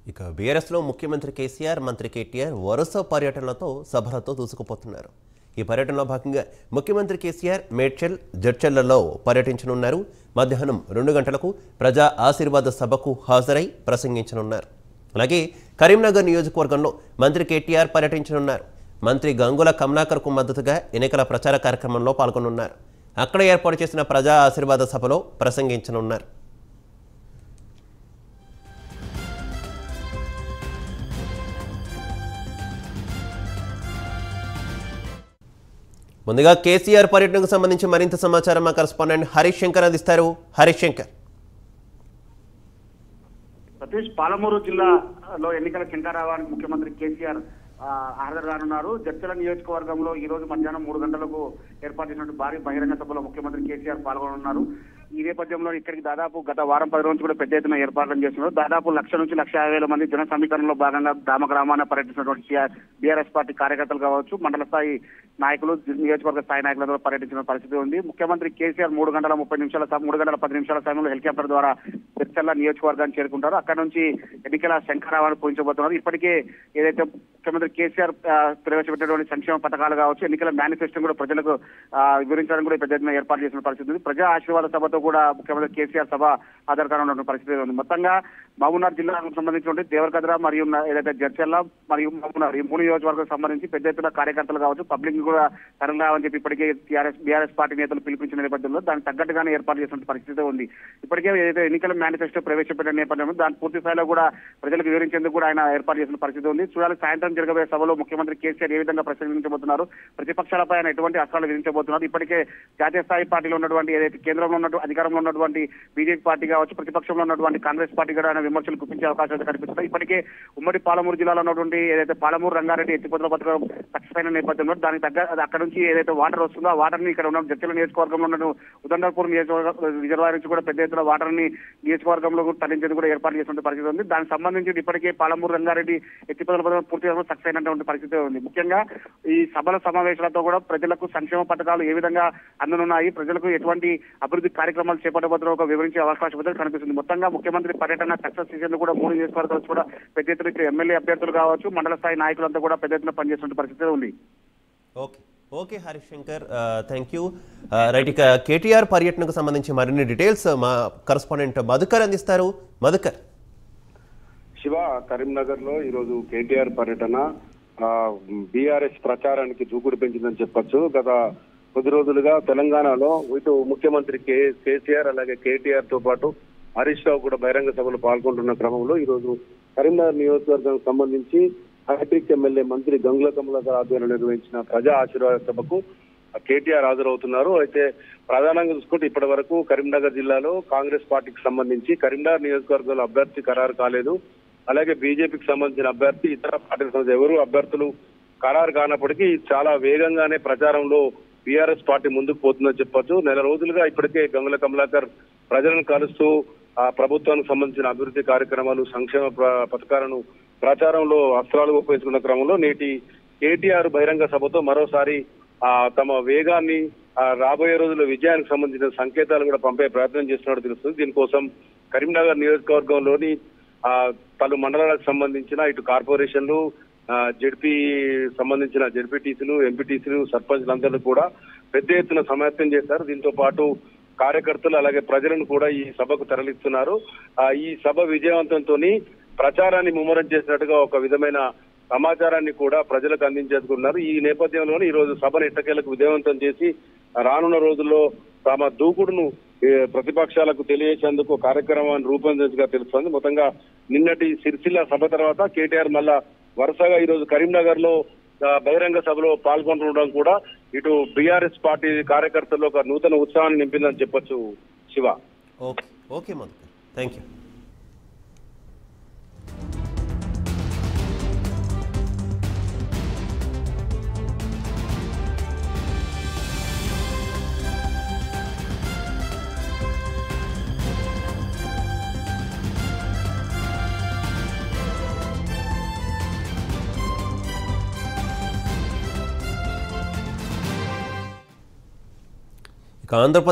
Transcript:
ఇక బీఆర్ఎస్లో ముఖ్యమంత్రి కేసీఆర్ మంత్రి కేటీఆర్ వరుస పర్యటనలతో సభలతో దూసుకుపోతున్నారు ఈ పర్యటనలో భాగంగా ముఖ్యమంత్రి కేసీఆర్ మేడ్చల్ జడ్చర్లలో పర్యటించనున్నారు మధ్యాహ్నం రెండు గంటలకు ప్రజా ఆశీర్వాద సభకు హాజరై ప్రసంగించనున్నారు అలాగే కరీంనగర్ నియోజకవర్గంలో మంత్రి కేటీఆర్ పర్యటించనున్నారు మంత్రి గంగుల కమలాకర్కు మద్దతుగా ఎన్నికల ప్రచార కార్యక్రమంలో పాల్గొనున్నారు అక్కడ ఏర్పాటు చేసిన ప్రజా ఆశీర్వాద సభలో ప్రసంగించనున్నారు ముందుగా కేసీఆర్ పర్యటనకు సంబంధించి మరింత సమాచారం మా కరస్పాండెంట్ హరీష్ శంకర్ అందిస్తారు హరీష్ శంకర్ సతీష్ పాలమూరు జిల్లాలో ఎన్నికల శంకారావానికి ముఖ్యమంత్రి కేసీఆర్ ఆ, హాజరు కానున్నారు జడ్చల నియోజకవర్గంలో ఈ రోజు మధ్యాహ్నం మూడు గంటలకు ఏర్పాటు చేసినటువంటి భారీ బహిరంగ సభలో ముఖ్యమంత్రి కేసీఆర్ పాల్గొనున్నారు ఈ నేపథ్యంలో ఇక్కడికి దాదాపు గత వారం పది రోజులు కూడా పెద్ద ఎత్తున ఏర్పాట్లు చేస్తున్నారు దాదాపు లక్ష నుంచి లక్ష యాభై వేల మంది జన సమీకరణలో భాగంగా గ్రామ గ్రామాన పర్యటించినటువంటి బీఆర్ఎస్ పార్టీ కార్యకర్తలు కావచ్చు మండల స్థాయి నాయకులు నియోజకవర్గ స్థాయి నాయకులతో పర్యటించిన పరిస్థితి ఉంది ముఖ్యమంత్రి కేసీఆర్ మూడు గంటల ముప్పై నిమిషాల సమ- మూడు గంటల పది నిమిషాల సమయంలో హెలికాప్టర్ ద్వారా తిరుచల్ల నియోజకవర్గాన్ని చేరుకుంటారు అక్కడ నుంచి ఎన్నికల శంకరావాన్ని పూజించబోతున్నారు ఇప్పటికే ఏదైతే ముఖ్యమంత్రి కేసీఆర్ ఆ, ప్రవేశపెట్టినటువంటి సంక్షేమ పథకాలు కావచ్చు ఎన్నికల మేనిఫెస్టో కూడా ప్రజలకు ఆ, వివరించడానికి కూడా పెద్ద ఎత్తున ఏర్పాటు చేసిన పరిస్థితి ఉంది ప్రజా ఆశీర్వాద సభతో కూడా ముఖ్యమంత్రి కేసీఆర్ సభ ఆధారకారం ఉన్నటువంటి పరిస్థితి ఉంది మొత్తంగా మహబూబ్నగర్ జిల్లాకు సంబంధించినటువంటి దేవరకద్ర మరియు న- ఏదైతే జడ్చర్ల మరియు మహబూబ్నగర్ ఈ మూడు నియోజకవర్గాలకు సంబంధించి పెద్ద ఎత్తున కార్యకర్తలు కావచ్చు పబ్లిక్ కూడా తరలిరావని చెప్పి ఇప్పటికే టీఆర్ఎస్ బీఆర్ఎస్ పార్టీ నేతలు పిలిపించిన నేపథ్యంలో దానికి తగ్గట్టుగానే ఏర్పాటు చేసిన పరిస్థితి ఉంది ఇప్పటికే ఏదైతే ఎన్నికల మేనిఫెస్టో ప్రవేశపెట్టిన నేపథ్యంలో దాని పూర్తి స్థాయిలో కూడా ప్రజలకు వివరించేందుకు కూడా ఆయన ఏర్పాటు చేసిన పరిస్థితి ఉంది చూడాలి సాయంత్రం జరగబోయే సభలో ముఖ్యమంత్రి కేసీఆర్ ఏ విధంగా ప్రసంగించబోతున్నారు ప్రతిపక్షాలపై ఆయన ఎటువంటి అస్త్రాలు విధించబోతున్నారు ఇప్పటికే జాతీయ స్థాయి పార్టీలో ఉన్నటువంటి ఏదైతే కేంద్రంలో ఉన్నటువంటి అధికారంలో ఉన్నటువంటి బీజేపీ పార్టీ కావచ్చు ప్రతిపక్షంలో ఉన్నటువంటి కాంగ్రెస్ పార్టీ కూడా ఆయన విమర్శలు గుప్పించే అవకాశాలు అయితే కనిపిస్తున్నాయి ఇప్పటికే ఉమ్మడి పాలమూరు జిల్లాలో ఉన్నటువంటి ఏదైతే పాలమూరు రంగారెడ్డి ఎత్తిపోతల పథకం సక్సెస్ అయిన నేపథ్యంలో దానికి తగ్గ అది అక్కడ నుంచి ఏదైతే వాటర్ వస్తుందో ఆ వాటర్ ని ఇక్కడ ఉన్న జడ్చల నియోజకవర్గంలో ఉన్న ఉదండపూర్ నియోజకవర్గ రిజర్వాయర్ నుంచి కూడా పెద్ద ఎత్తున వాటర్ ని నియోజకవర్గంలో కూడా తరలించేందుకు కూడా ఏర్పాటు చేసిన పరిస్థితి ఉంది దానికి సంబంధించి ఇప్పటికే పాలమూరు రంగారెడ్డి ఎత్తిపోతల పథకం పూర్తిగా సక్సెస్ అయినటువంటి పరిస్థితి ఉంది ముఖ్యంగా ఈ సభల సమావేశాలతో కూడా ప్రజలకు సంక్షేమ పథకాలు ఏ విధంగా అందనున్నాయి ప్రజలకు ఎటువంటి అభివృద్ధి కార్యక్రమాలు చేపట్టబోతున్న ఒక వివరించే అవకాశం అయితే కనిపిస్తుంది మొత్తంగా ముఖ్యమంత్రి పర్యటన సక్సెస్ చేసేందుకు కూడా మూడు నియోజకవర్గాలు కూడా పెద్ద ఎత్తున ఇచ్చే ఎమ్మెల్యే అభ్యర్థులు కావచ్చు మండల స్థాయి నాయకులంతా కూడా పెద్ద ఎత్తున పనిచేస్తున్న పరిస్థితి ఉంది okay okay Harish Shankar thank you right ఇక కేటీఆర్ పర్యటనకు సంబంధించి మరిన్ని డీటెయిల్స్ మా కరస్పాండెంట్ మధుకర్ అందిస్తారు మధుకర్ శివ కరీంనగర్ లో ఈరోజు కేటీఆర్ పర్యటన బీఆర్ఎస్ ప్రచారానికి దూకుడు పెంచిందని చెప్పొచ్చు గత కొద్ది రోజులుగా తెలంగాణలో ఇటు ముఖ్యమంత్రి కే కేసీఆర్ అలాగే కేటీఆర్ తో పాటు హరీష్ రావు కూడా బహిరంగ సభలో పాల్గొంటున్న క్రమంలో ఈ రోజు కరీంనగర్ నియోజకవర్గానికి సంబంధించి హైబ్రిక్ ఎమ్మెల్యే మంత్రి గంగుల కమలాకర్ ఆధ్వర్యంలో నిర్వహించిన ప్రజా ఆశీర్వాద సభకు కేటీఆర్ హాజరవుతున్నారు అయితే ప్రధానంగా చూసుకుంటే ఇప్పటి వరకు కరీంనగర్ జిల్లాలో కాంగ్రెస్ పార్టీకి సంబంధించి కరీంనగర్ నియోజకవర్గంలో అభ్యర్థి ఖరారు కాలేదు అలాగే బీజేపీకి సంబంధించిన అభ్యర్థి ఇతర పార్టీలకు సంబంధించిన ఎవరు అభ్యర్థులు ఖరారు కానప్పటికీ చాలా వేగంగానే ప్రచారంలో బీఆర్ఎస్ పార్టీ ముందుకు పోతుందని చెప్పొచ్చు నెల రోజులుగా ఇప్పటికే గంగుల కమలాకర్ ప్రజలను కలుస్తూ ఆ ప్రభుత్వానికి సంబంధించిన అభివృద్ధి కార్యక్రమాలు సంక్షేమ ప్ర- పథకాలను ప్రచారంలో అస్త్రాలు ఉపయోగించుకున్న క్రమంలో నేటి కేటీఆర్ బహిరంగ సభతో మరోసారి ఆ తమ వేగాన్ని ఆ రాబోయే రోజుల్లో విజయానికి సంబంధించిన సంకేతాలు కూడా పంపే ప్రయత్నం చేస్తున్నట్టు తెలుస్తుంది దీనికోసం కరీంనగర్ నియోజకవర్గంలోని ఆ పలు మండలాలకు సంబంధించిన ఇటు కార్పొరేషన్లు ఆ, జెడ్పీ సంబంధించిన జెడ్పీటీసీలు ఎంపీటీసీలు సర్పంచ్లందరూ కూడా పెద్ద ఎత్తున సమాయత్తం చేశారు దీంతో పాటు కార్యకర్తలు అలాగే ప్రజలను కూడా ఈ సభకు తరలిస్తున్నారు ఆ, ఈ సభ విజయవంతంతో ప్రచారాన్ని ముమ్మరం చేసినట్టుగా ఒక విధమైన సమాచారాన్ని కూడా ప్రజలకు అందించేసుకున్నారు ఈ నేపథ్యంలోనే ఈ రోజు సభను ఎట్టకేలకు విజయవంతం చేసి రానున్న రోజుల్లో తమ దూకుడును ఏ, ప్రతిపక్షాలకు తెలియజేసేందుకు కార్యక్రమాన్ని రూపొందించగా తెలుస్తోంది మొత్తంగా నిన్నటి సిరిసిల్ల సభ తర్వాత కేటీఆర్ మళ్ళా వరుసగా ఈ రోజు కరీంనగర్ లో ఆ, బహిరంగ సభలో పాల్గొంటుండడం కూడా ఇటు బీఆర్ఎస్ పార్టీ కార్యకర్తల్లో ఒక నూతన ఉత్సాహాన్ని నింపిందని చెప్పొచ్చు Shiva okay okay Madhukar thank you ఇక ఆంధ్రప్రదేశ్